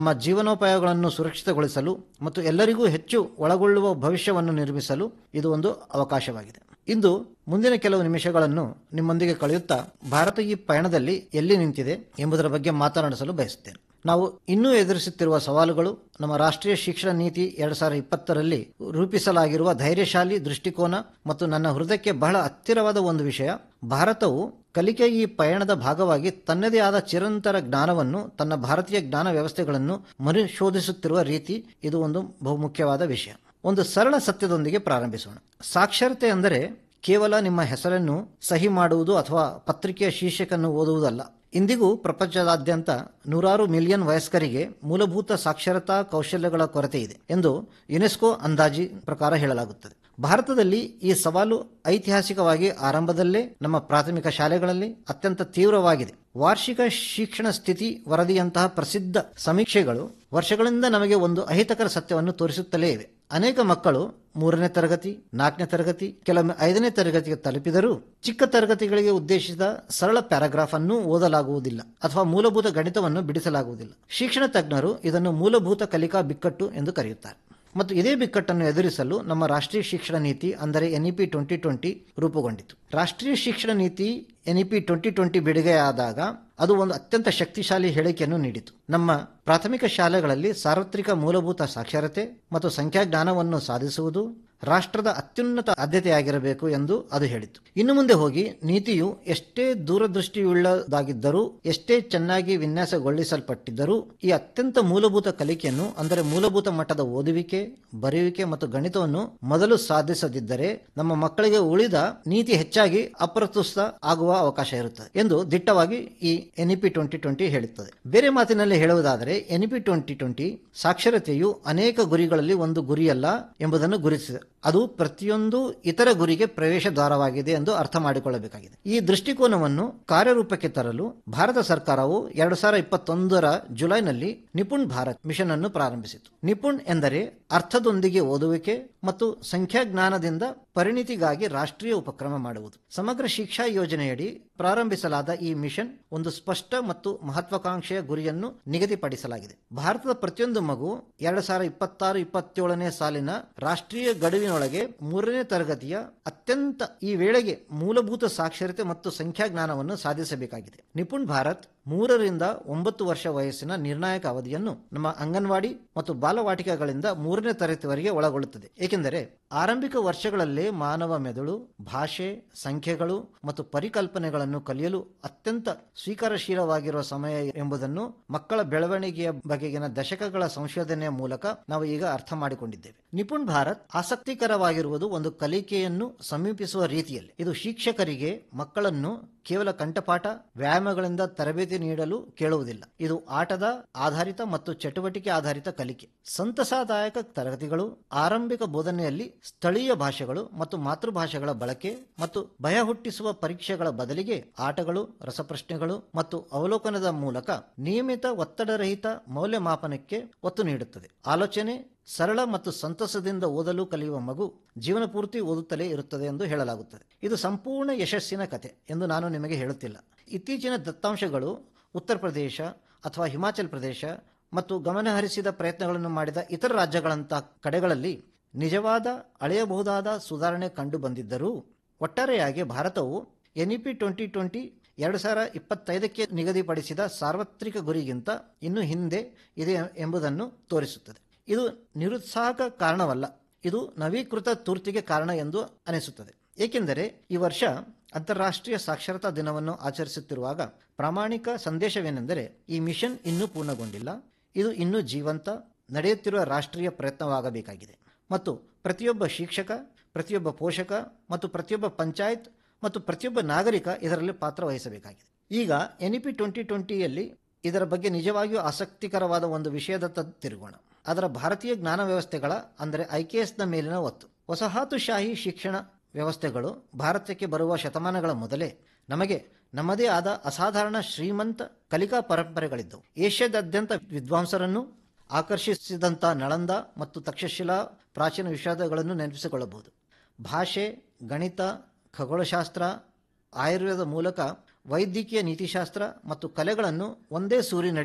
ನಮ್ಮ ಜೀವನೋಪಾಯಗಳನ್ನು ಸುರಕ್ಷಿತಗೊಳಿಸಲು ಮತ್ತು ಎಲ್ಲರಿಗೂ ಹೆಚ್ಚು ಒಳಗೊಳ್ಳುವ ಭವಿಷ್ಯವನ್ನು ನಿರ್ಮಿಸಲು ಇದು ಒಂದು ಅವಕಾಶವಾಗಿದೆ ಇಂದು ಮುಂದಿನ ಕೆಲವು ನಿಮಿಷಗಳನ್ನು ನಿಮ್ಮೊಂದಿಗೆ ಕಳೆಯುತ್ತಾ ಭಾರತ ಈ ಪಯಣದಲ್ಲಿ ಎಲ್ಲಿ ನಿಂತಿದೆ ಎಂಬುದರ ಬಗ್ಗೆ ಮಾತನಾಡಿಸಲು ಬಯಸುತ್ತೇನೆ ನಾವು ಇನ್ನೂ ಎದುರಿಸುತ್ತಿರುವ ಸವಾಲುಗಳು ನಮ್ಮ ರಾಷ್ಟ್ರೀಯ ಶಿಕ್ಷಣ ನೀತಿ ಎರಡ್ ಸಾವಿರದ ಇಪ್ಪತ್ತರಲ್ಲಿ ರೂಪಿಸಲಾಗಿರುವ ಧೈರ್ಯಶಾಲಿ ದೃಷ್ಟಿಕೋನ ಮತ್ತು ನನ್ನ ಹೃದಯಕ್ಕೆ ಬಹಳ ಹತ್ತಿರವಾದ ಒಂದು ವಿಷಯ ಭಾರತವು ಕಲಿಕೆಯ ಈ ಪಯಣದ ಭಾಗವಾಗಿ ತನ್ನದೇ ಆದ ಚಿರಂತರ ಜ್ಞಾನವನ್ನು ತನ್ನ ಭಾರತೀಯ ಜ್ಞಾನ ವ್ಯವಸ್ಥೆಗಳನ್ನು ಮರುಶೋಧಿಸುತ್ತಿರುವ ರೀತಿ ಇದು ಒಂದು ಬಹುಮುಖ್ಯವಾದ ವಿಷಯ ಒಂದು ಸರಳ ಸತ್ಯದೊಂದಿಗೆ ಪ್ರಾರಂಭಿಸೋಣ ಸಾಕ್ಷರತೆ ಅಂದರೆ ಕೇವಲ ನಿಮ್ಮ ಹೆಸರನ್ನು ಸಹಿ ಮಾಡುವುದು ಅಥವಾ ಪತ್ರಿಕೆಯ ಶೀರ್ಷಕನ್ನು ಓದುವುದಲ್ಲ ಇಂದಿಗೂ ಪ್ರಪಂಚದಾದ್ಯಂತ ನೂರಾರು ಮಿಲಿಯನ್ ವಯಸ್ಕರಿಗೆ ಮೂಲಭೂತ ಸಾಕ್ಷರತಾ ಕೌಶಲ್ಯಗಳ ಕೊರತೆ ಇದೆ ಎಂದು ಯುನೆಸ್ಕೋ ಅಂದಾಜಿ ಪ್ರಕಾರ ಹೇಳಲಾಗುತ್ತದೆ ಭಾರತದಲ್ಲಿ ಈ ಸವಾಲು ಐತಿಹಾಸಿಕವಾಗಿ ಆರಂಭದಲ್ಲೇ ನಮ್ಮ ಪ್ರಾಥಮಿಕ ಶಾಲೆಗಳಲ್ಲಿ ಅತ್ಯಂತ ತೀವ್ರವಾಗಿದೆ ವಾರ್ಷಿಕ ಶಿಕ್ಷಣ ಸ್ಥಿತಿ ವರದಿಯಂತಹ ಪ್ರಸಿದ್ಧ ಸಮೀಕ್ಷೆಗಳು ವರ್ಷಗಳಿಂದ ನಮಗೆ ಒಂದು ಅಹಿತಕರ ಸತ್ಯವನ್ನು ತೋರಿಸುತ್ತಲೇ ಇವೆ ಅನೇಕ ಮಕ್ಕಳು ಮೂರನೇ ತರಗತಿ ನಾಲ್ಕನೇ ತರಗತಿ ಕೆಲವೊಮ್ಮೆ ಐದನೇ ತರಗತಿಗೆ ತಲುಪಿದರೂ ಚಿಕ್ಕ ತರಗತಿಗಳಿಗೆ ಉದ್ದೇಶಿಸಿದ ಸರಳ ಪ್ಯಾರಾಗ್ರಾಫ್ ಅನ್ನು ಓದಲಾಗುವುದಿಲ್ಲ ಅಥವಾ ಮೂಲಭೂತ ಗಣಿತವನ್ನು ಬಿಡಿಸಲಾಗುವುದಿಲ್ಲ ಶಿಕ್ಷಣ ತಜ್ಞರು ಇದನ್ನು ಮೂಲಭೂತ ಕಲಿಕಾ ಬಿಕ್ಕಟ್ಟು ಎಂದು ಕರೆಯುತ್ತಾರೆ ಮತ್ತು ಇದೇ ಬಿಕ್ಕಟ್ಟನ್ನು ಎದುರಿಸಲು ನಮ್ಮ ರಾಷ್ಟ್ರೀಯ ಶಿಕ್ಷಣ ನೀತಿ ಅಂದರೆ ಎನ್ಇಪಿ ಟ್ವೆಂಟಿ ಟ್ವೆಂಟಿ ರೂಪುಗೊಂಡಿತು ರಾಷ್ಟ್ರೀಯ ಶಿಕ್ಷಣ ನೀತಿ ಎನ್ಇಪಿ ಟ್ವೆಂಟಿ ಟ್ವೆಂಟಿ ಬಿಡುಗಡೆಯಾದಾಗ ಅದು ಒಂದು ಅತ್ಯಂತ ಶಕ್ತಿಶಾಲಿ ಹೇಳಿಕೆಯನ್ನು ನೀಡಿತು ನಮ್ಮ ಪ್ರಾಥಮಿಕ ಶಾಲೆಗಳಲ್ಲಿ ಸಾರ್ವತ್ರಿಕ ಮೂಲಭೂತ ಸಾಕ್ಷರತೆ ಮತ್ತು ಸಂಖ್ಯಾಜ್ಞಾನವನ್ನು ಸಾಧಿಸುವುದು ರಾಷ್ಟ್ರದ ಅತ್ಯುನ್ನತ ಆದ್ಯತೆಯಾಗಿರಬೇಕು ಎಂದು ಅದು ಹೇಳಿತು ಇನ್ನು ಮುಂದೆ ಹೋಗಿ ನೀತಿಯು ಎಷ್ಟೇ ದೂರದೃಷ್ಟಿಯುಳ್ಳದಾಗಿದ್ದರೂ ಎಷ್ಟೇ ಚೆನ್ನಾಗಿ ವಿನ್ಯಾಸಗೊಳಿಸಲ್ಪಟ್ಟಿದ್ದರೂ ಈ ಅತ್ಯಂತ ಮೂಲಭೂತ ಕಲಿಕೆಯನ್ನು ಅಂದರೆ ಮೂಲಭೂತ ಮಟ್ಟದ ಓದುವಿಕೆ ಬರೆಯುವಿಕೆ ಮತ್ತು ಗಣಿತವನ್ನು ಮೊದಲು ಸಾಧಿಸದಿದ್ದರೆ ನಮ್ಮ ಮಕ್ಕಳಿಗೆ ಉಳಿದ ನೀತಿ ಹೆಚ್ಚಾಗಿ ಅಪ್ರಸ್ತುತ ಆಗುವ ಅವಕಾಶ ಇರುತ್ತದೆ ಎಂದು ದಿಟ್ಟವಾಗಿ ಈ ಎನ್ಇಪಿ ಟ್ವೆಂಟಿ ಟ್ವೆಂಟಿ ಹೇಳುತ್ತದೆ ಬೇರೆ ಮಾತಿನಲ್ಲಿ ಹೇಳುವುದಾದರೆ ಎನ್ಇಪಿ ಟ್ವೆಂಟಿ ಟ್ವೆಂಟಿ ಸಾಕ್ಷರತೆಯು ಅನೇಕ ಗುರಿಗಳಲ್ಲಿ ಒಂದು ಗುರಿಯಲ್ಲ ಎಂಬುದನ್ನು ಗುರುತಿಸಿದೆ ಅದು ಪ್ರತಿಯೊಂದು ಇತರ ಗುರಿಗೆ ಪ್ರವೇಶ ದ್ವಾರವಾಗಿದೆ ಎಂದು ಅರ್ಥ ಮಾಡಿಕೊಳ್ಳಬೇಕಾಗಿದೆ ಈ ದೃಷ್ಟಿಕೋನವನ್ನು ಕಾರ್ಯರೂಪಕ್ಕೆ ತರಲು ಭಾರತ ಸರ್ಕಾರವು ಎರಡು ಸಾವಿರದ ಇಪ್ಪತ್ತೊಂದರ ಜುಲೈನಲ್ಲಿ ನಿಪುಣ್ ಭಾರತ್ ಮಿಷನ್ ಅನ್ನು ಪ್ರಾರಂಭಿಸಿತು ನಿಪುಣ್ ಎಂದರೆ ಅರ್ಥದೊಂದಿಗೆ ಓದುವಿಕೆ ಮತ್ತು ಸಂಖ್ಯಾಜ್ಞಾನದಿಂದ ಪರಿಣಿತಿಗಾಗಿ ರಾಷ್ಟ್ರೀಯ ಉಪಕ್ರಮ ಮಾಡುವುದು ಸಮಗ್ರ ಶಿಕ್ಷಾ ಯೋಜನೆಯಡಿ ಪ್ರಾರಂಭಿಸಲಾದ ಈ ಮಿಷನ್ ಒಂದು ಸ್ಪಷ್ಟ ಮತ್ತು ಮಹತ್ವಾಕಾಂಕ್ಷೆಯ ಗುರಿಯನ್ನು ನಿಗದಿಪಡಿಸಲಾಗಿದೆ ಭಾರತದ ಪ್ರತಿಯೊಂದು ಮಗು ಎರಡು ಸಾವಿರದ ಇಪ್ಪತ್ತಾರು ಇಪ್ಪತ್ತೇಳನೇ ಸಾಲಿನ ರಾಷ್ಟ್ರೀಯ ಗಡುವಿನೊಳಗೆ ಮೂರನೇ ತರಗತಿಯ ಅತ್ಯಂತ ಈ ವೇಳೆಗೆ ಮೂಲಭೂತ ಸಾಕ್ಷರತೆ ಮತ್ತು ಸಂಖ್ಯಾಜ್ಞಾನವನ್ನು ಸಾಧಿಸಬೇಕಾಗಿದೆ ನಿಪುಣ್ ಭಾರತ್ ಮೂರರಿಂದ ಒಂಬತ್ತು ವರ್ಷ ವಯಸ್ಸಿನ ನಿರ್ಣಾಯಕ ಅವಧಿಯನ್ನು ನಮ್ಮ ಅಂಗನವಾಡಿ ಮತ್ತು ಬಾಲವಾಟಿಕೆಗಳಿಂದ ಮೂರನೇ ತರಗತಿವರೆಗೆ ಒಳಗೊಳ್ಳುತ್ತದೆ ಏಕೆಂದರೆ ಆರಂಭಿಕ ವರ್ಷಗಳಲ್ಲೇ ಮಾನವ ಮೆದುಳು ಭಾಷೆ ಸಂಖ್ಯೆಗಳು ಮತ್ತು ಪರಿಕಲ್ಪನೆಗಳನ್ನು ಕಲಿಯಲು ಅತ್ಯಂತ ಸ್ವೀಕಾರಶೀಲವಾಗಿರುವ ಸಮಯ ಎಂಬುದನ್ನು ಮಕ್ಕಳ ಬೆಳವಣಿಗೆಯ ಬಗೆಗಿನ ದಶಕಗಳ ಸಂಶೋಧನೆಯ ಮೂಲಕ ನಾವು ಈಗ ಅರ್ಥ ಮಾಡಿಕೊಂಡಿದ್ದೇವೆ ನಿಪುಣ್ ಭಾರತ್ ಆಸಕ್ತಿಕರವಾಗಿರುವುದು ಒಂದು ಕಲಿಕೆಯನ್ನು ಸಮೀಪಿಸುವ ರೀತಿಯಲ್ಲಿ ಇದು ಶಿಕ್ಷಕರಿಗೆ ಮಕ್ಕಳನ್ನು ಕೇವಲ ಕಂಠಪಾಠ ವ್ಯಾಯಾಮಗಳಿಂದ ತರಬೇತಿ ನೀಡಲು ಕೇಳುವುದಿಲ್ಲ ಇದು ಆಟದ ಆಧಾರಿತ ಮತ್ತು ಚಟುವಟಿಕೆ ಆಧಾರಿತ ಕಲಿಕೆ ಸಂತಸದಾಯಕ ತರಗತಿಗಳು ಆರಂಭಿಕ ಬೋಧನೆಯಲ್ಲಿ ಸ್ಥಳೀಯ ಭಾಷೆಗಳು ಮತ್ತು ಮಾತೃಭಾಷೆಗಳ ಬಳಕೆ ಮತ್ತು ಭಯ ಹುಟ್ಟಿಸುವ ಪರೀಕ್ಷೆಗಳ ಬದಲಿಗೆ ಆಟಗಳು ರಸಪ್ರಶ್ನೆಗಳು ಮತ್ತು ಅವಲೋಕನದ ಮೂಲಕ ನಿಯಮಿತ ಒತ್ತಡರಹಿತ ಮೌಲ್ಯಮಾಪನಕ್ಕೆ ಒತ್ತು ನೀಡುತ್ತದೆ ಆಲೋಚನೆ ಸರಳ ಮತ್ತು ಸಂತಸದಿಂದ ಓದಲು ಕಲಿಯುವ ಮಗು ಜೀವನ ಪೂರ್ತಿ ಓದುತ್ತಲೇ ಇರುತ್ತದೆ ಎಂದು ಹೇಳಲಾಗುತ್ತದೆ ಇದು ಸಂಪೂರ್ಣ ಯಶಸ್ಸಿನ ಕತೆ ಎಂದು ನಾನು ನಿಮಗೆ ಹೇಳುತ್ತಿಲ್ಲ ಇತ್ತೀಚಿನ ದತ್ತಾಂಶಗಳು ಉತ್ತರ ಪ್ರದೇಶ ಅಥವಾ ಹಿಮಾಚಲ್ ಪ್ರದೇಶ ಮತ್ತು ಗಮನಹರಿಸಿದ ಪ್ರಯತ್ನಗಳನ್ನು ಮಾಡಿದ ಇತರ ರಾಜ್ಯಗಳಂತಹ ಕಡೆಗಳಲ್ಲಿ ನಿಜವಾದ ಅಳೆಯಬಹುದಾದ ಸುಧಾರಣೆ ಕಂಡು ಬಂದಿದ್ದರೂ ಒಟ್ಟಾರೆಯಾಗಿ ಭಾರತವು ಎನ್ಇಪಿ ಟ್ವೆಂಟಿ ಟ್ವೆಂಟಿ ಎರಡು ಸಾವಿರ ಇಪ್ಪತ್ತೈದಕ್ಕೆ ನಿಗದಿಪಡಿಸಿದ ಸಾರ್ವತ್ರಿಕ ಗುರಿಗಿಂತ ಇನ್ನೂ ಹಿಂದೆ ಇದೆ ಎಂಬುದನ್ನು ತೋರಿಸುತ್ತದೆ ಇದು ನಿರುತ್ಸಾಹಕ ಕಾರಣವಲ್ಲ ಇದು ನವೀಕೃತ ತುರ್ತಿಗೆ ಕಾರಣ ಎಂದು ಅನಿಸುತ್ತದೆ ಏಕೆಂದರೆ ಈ ವರ್ಷ ಅಂತಾರಾಷ್ಟ್ರೀಯ ಸಾಕ್ಷರತಾ ದಿನವನ್ನು ಆಚರಿಸುತ್ತಿರುವಾಗ ಪ್ರಾಮಾಣಿಕ ಸಂದೇಶವೇನೆಂದರೆ ಈ ಮಿಷನ್ ಇನ್ನೂ ಪೂರ್ಣಗೊಂಡಿಲ್ಲ ಇದು ಇನ್ನೂ ಜೀವಂತ ನಡೆಯುತ್ತಿರುವ ರಾಷ್ಟ್ರೀಯ ಪ್ರಯತ್ನವಾಗಬೇಕಾಗಿದೆ ಮತ್ತು ಪ್ರತಿಯೊಬ್ಬ ಶಿಕ್ಷಕ ಪ್ರತಿಯೊಬ್ಬ ಪೋಷಕ ಮತ್ತು ಪ್ರತಿಯೊಬ್ಬ ಪಂಚಾಯತ್ ಮತ್ತು ಪ್ರತಿಯೊಬ್ಬ ನಾಗರಿಕ ಇದರಲ್ಲಿ ಪಾತ್ರ ವಹಿಸಬೇಕಾಗಿದೆ ಈಗ ಎನ್ಇಪಿ ಟ್ವೆಂಟಿ ಟ್ವೆಂಟಿಯಲ್ಲಿ ಇದರ ಬಗ್ಗೆ ನಿಜವಾಗಿಯೂ ಆಸಕ್ತಿಕರವಾದ ಒಂದು ವಿಷಯದತ್ತ ತಿರುಗೋಣ ಅದರ ಭಾರತೀಯ ಜ್ಞಾನ ವ್ಯವಸ್ಥೆಗಳ ಅಂದರೆ ಐಕೆಎಸ್ನ ಮೇಲಿನ ಒತ್ತು ವಸಾಹತುಶಾಹಿ ಶಿಕ್ಷಣ ವ್ಯವಸ್ಥೆಗಳು ಭಾರತಕ್ಕೆ ಬರುವ ಶತಮಾನಗಳ ಮೊದಲೇ ನಮಗೆ ನಮ್ಮದೇ ಆದ ಅಸಾಧಾರಣ ಶ್ರೀಮಂತ ಕಲಿಕಾ ಪರಂಪರೆಗಳಿದ್ದವು ಏಷ್ಯಾದಾದ್ಯಂತ ವಿದ್ವಾಂಸರನ್ನು ಆಕರ್ಷಿಸಿದಂಥ ನಳಂದ ಮತ್ತು ತಕ್ಷಶಿಲಾ ಪ್ರಾಚೀನ ವಿಷಾದಗಳನ್ನು ನೆನಪಿಸಿಕೊಳ್ಳಬಹುದು ಭಾಷೆ ಗಣಿತ ಖಗೋಳಶಾಸ್ತ್ರ ಆಯುರ್ವೇದ ಮೂಲಕ ವೈದ್ಯಕೀಯ ನೀತಿಶಾಸ್ತ್ರ ಮತ್ತು ಕಲೆಗಳನ್ನು ಒಂದೇ ಸೂರಿನಡಿ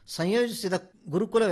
ಸಂಯೋಜಿಸಿದ ಗುರುಕುಲ